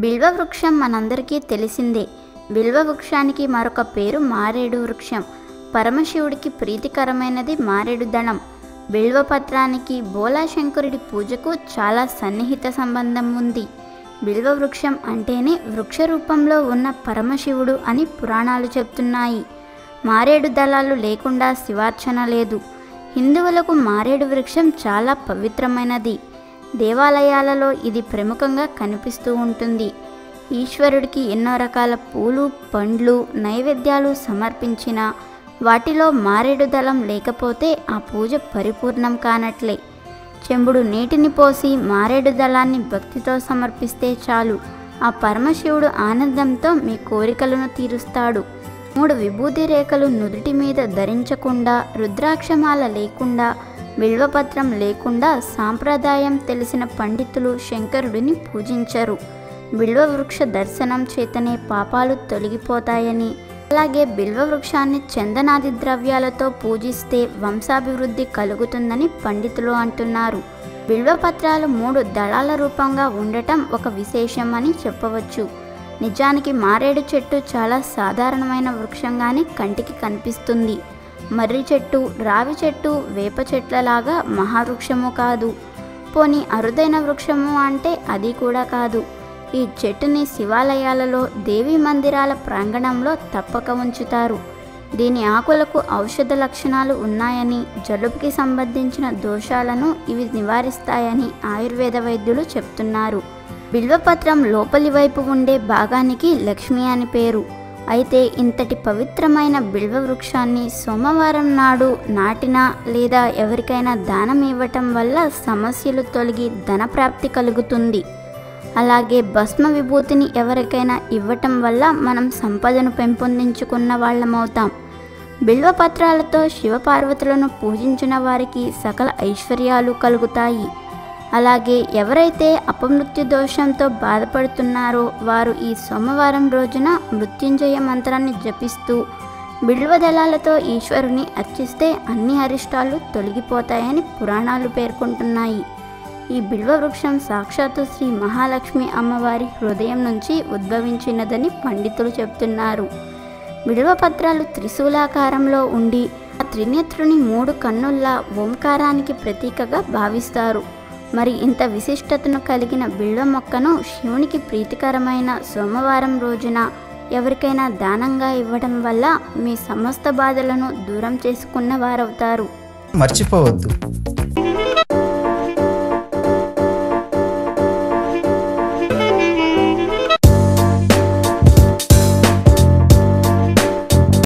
బిల్వ వృక్షం మనందరికీ తెలిసిందే బిల్వ వృక్షానికి మరొక పేరు మారేడు వృక్షం పరమశివుడికి ప్రీతికరమైనది మారేడు దళం బిల్వపత్రానికి బోలాశంకరుడి పూజకు చాలా సన్నిహిత సంబంధం ఉంది బిల్వ వృక్షం అంటేనే వృక్ష రూపంలో ఉన్న పరమశివుడు అని పురాణాలు చెప్తున్నాయి మారేడు దళాలు లేకుండా శివార్చన లేదు హిందువులకు మారేడు వృక్షం చాలా పవిత్రమైనది దేవాలయాలలో ఇది ప్రముఖంగా కనిపిస్తూ ఉంటుంది ఈశ్వరుడికి ఎన్నో రకాల పూలు పండ్లు నైవేద్యాలు సమర్పించిన వాటిలో మారేడు దళం లేకపోతే ఆ పూజ పరిపూర్ణం కానట్లే చెంబుడు నీటిని పోసి మారేడు దళాన్ని భక్తితో సమర్పిస్తే చాలు ఆ పరమశివుడు ఆనందంతో మీ కోరికలను తీరుస్తాడు మూడు విభూతి రేఖలు నుదుటి మీద ధరించకుండా రుద్రాక్షమాల లేకుండా బిల్వపత్రం లేకుండా సాంప్రదాయం తెలిసిన పండితులు శంకరుడిని పూజించరు బిల్వ వృక్ష దర్శనం చేతనే పాపాలు తొలగిపోతాయని అలాగే బిల్వ వృక్షాన్ని చందనాది ద్రవ్యాలతో పూజిస్తే వంశాభివృద్ధి కలుగుతుందని పండితులు అంటున్నారు బిల్వపత్రాలు మూడు దళాల రూపంగా ఉండటం ఒక విశేషం అని చెప్పవచ్చు నిజానికి మారేడు చెట్టు చాలా సాధారణమైన వృక్షంగానే కంటికి కనిపిస్తుంది మర్రి చెట్టు రావి చెట్టు వేప చెట్లలాగా మహావృక్షము కాదు పోని అరుదైన వృక్షము అంటే అది కూడా కాదు ఈ చెట్టుని శివాలయాలలో దేవీ మందిరాల ప్రాంగణంలో తప్పక ఉంచుతారు దీని ఆకులకు ఔషధ లక్షణాలు ఉన్నాయని జలుబుకి సంబంధించిన దోషాలను ఇవి నివారిస్తాయని ఆయుర్వేద వైద్యులు చెప్తున్నారు బిల్వపత్రం లోపలి వైపు ఉండే భాగానికి లక్ష్మి అని పేరు అయితే ఇంతటి పవిత్రమైన బిల్వ వృక్షాన్ని సోమవారం నాడు నాటినా లేదా ఎవరికైనా దానం ఇవ్వటం వల్ల సమస్యలు తొలగి ధనప్రాప్తి కలుగుతుంది అలాగే భస్మ విభూతిని ఎవరికైనా ఇవ్వటం వల్ల మనం సంపదను పెంపొందించుకున్న వాళ్ళమవుతాం బిల్వపత్రాలతో శివపార్వతులను పూజించిన వారికి సకల ఐశ్వర్యాలు కలుగుతాయి అలాగే ఎవరైతే అపమృత్యు దోషంతో బాధపడుతున్నారో వారు ఈ సోమవారం రోజున మృత్యుంజయ మంత్రాన్ని జపిస్తూ బిల్వదళాలతో ఈశ్వరుని అర్చిస్తే అన్ని అరిష్టాలు తొలగిపోతాయని పురాణాలు పేర్కొంటున్నాయి ఈ బిల్వ వృక్షం సాక్షాత్తు శ్రీ మహాలక్ష్మి అమ్మవారి హృదయం నుంచి ఉద్భవించినదని పండితులు చెప్తున్నారు బిల్వపత్రాలు త్రిశూలాకారంలో ఉండి ఆ త్రినేత్రుని మూడు కన్నుల్లా ఓంకారానికి ప్రతీకగా భావిస్తారు మరి ఇంత విశిష్టతను కలిగిన బిల్వ మొక్కను శివునికి ప్రీతికరమైన సోమవారం రోజున ఎవరికైనా దానంగా ఇవ్వడం వల్ల మీ సమస్త బాధలను దూరం చేసుకున్న వారవుతారు మర్చిపోవద్దు